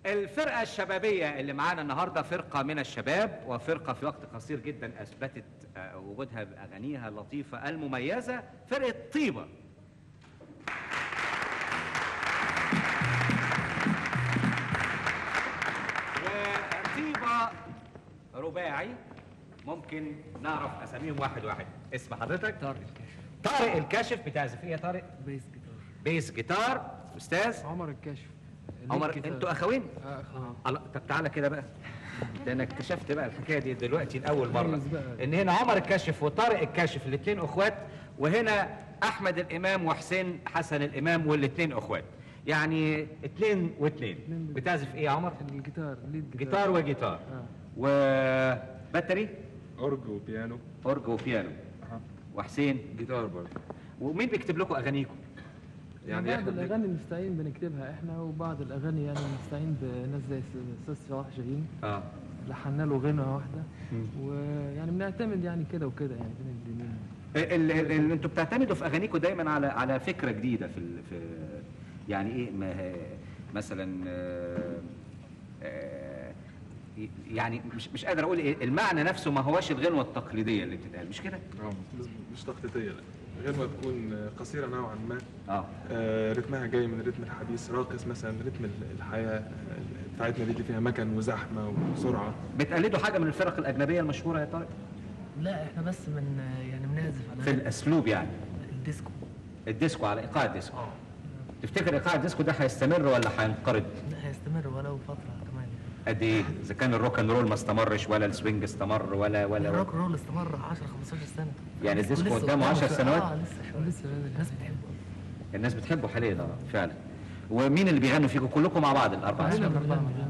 الفرقة الشبابية اللي معانا النهاردة فرقة من الشباب وفرقة في وقت قصير جدا أثبتت آه، وجودها بأغانيها اللطيفة المميزة فرقة طيبة وطيبة رباعي ممكن نعرف أساميهم واحد واحد اسم حضرتك طارق الكاشف طارق الكاشف بتعزف ايه يا طارق؟ بيس جيتار بيس جيتار أستاذ عمر الكاشف عمر الليد جيتار. انتوا أخوين؟ اه اخوان الله طب تعالى كده بقى ده انا اكتشفت بقى الحكايه دي دلوقتي لاول مره كويس بقى. ان هنا عمر الكاشف وطارق الكاشف الاثنين اخوات وهنا احمد الامام وحسين حسن الامام والاثنين اخوات يعني اثنين واثنين اتنين. بتعزف ايه يا عمر الجيتار الليد جيتار جيتار وجيتار اه وباتري اورج وبيانو اورج وبيانو وحسين جيتار برضه ومين بيكتب لكم اغانيكم يعني يعني بعض احنا الاغاني بنستعين بنكتبها احنا وبعض الاغاني يعني بنستعين بناس زي استاذ صلاح شاهين اه لحنا له غنوه واحده ويعني بنعتمد يعني كده وكده يعني بين الدنيا ال- ال- ال- انتوا بتعتمدوا في اغانيكم دايما على على فكره جديده في ال- في يعني ايه ما مثلا آه، آه، يعني مش مش قادر اقول ايه المعنى نفسه ما هوش الغنوه التقليديه اللي بتتقال مش كده؟ اه مش- مش تخطيطيه لا غنوه تكون قصيره نوعا ما اه آه، رتمها جاي من رتم الحديث راقص مثلا رتم ال- الحياه آه، بتاعتنا دي اللي فيها مكن وزحمه وسرعه بتقلدوا حاجه من الفرق الاجنبيه المشهوره يا طارق؟ لا احنا بس من يعني بنعزف على في الاسلوب يعني الديسكو الديسكو على ايقاع الديسكو اه تفتكر ايقاع الديسكو ده هيستمر ولا هينقرض؟ لا هيستمر ولو فترة كمان قد ايه؟ اذا كان الروك اند رول ما استمرش ولا السوينج استمر ولا ولا, الروك رول استمر 10 15 سنة يعني الديسكو الديسكو لسه قدامه 10 شوية. سنوات؟ اه لسه شوية لسه بدري. الناس بتحبه الناس بتحبه حاليا اه فعلا ومين اللي بيغنوا فيكم كلكم مع بعض الاربعه كلنا أسماء؟ بنغني.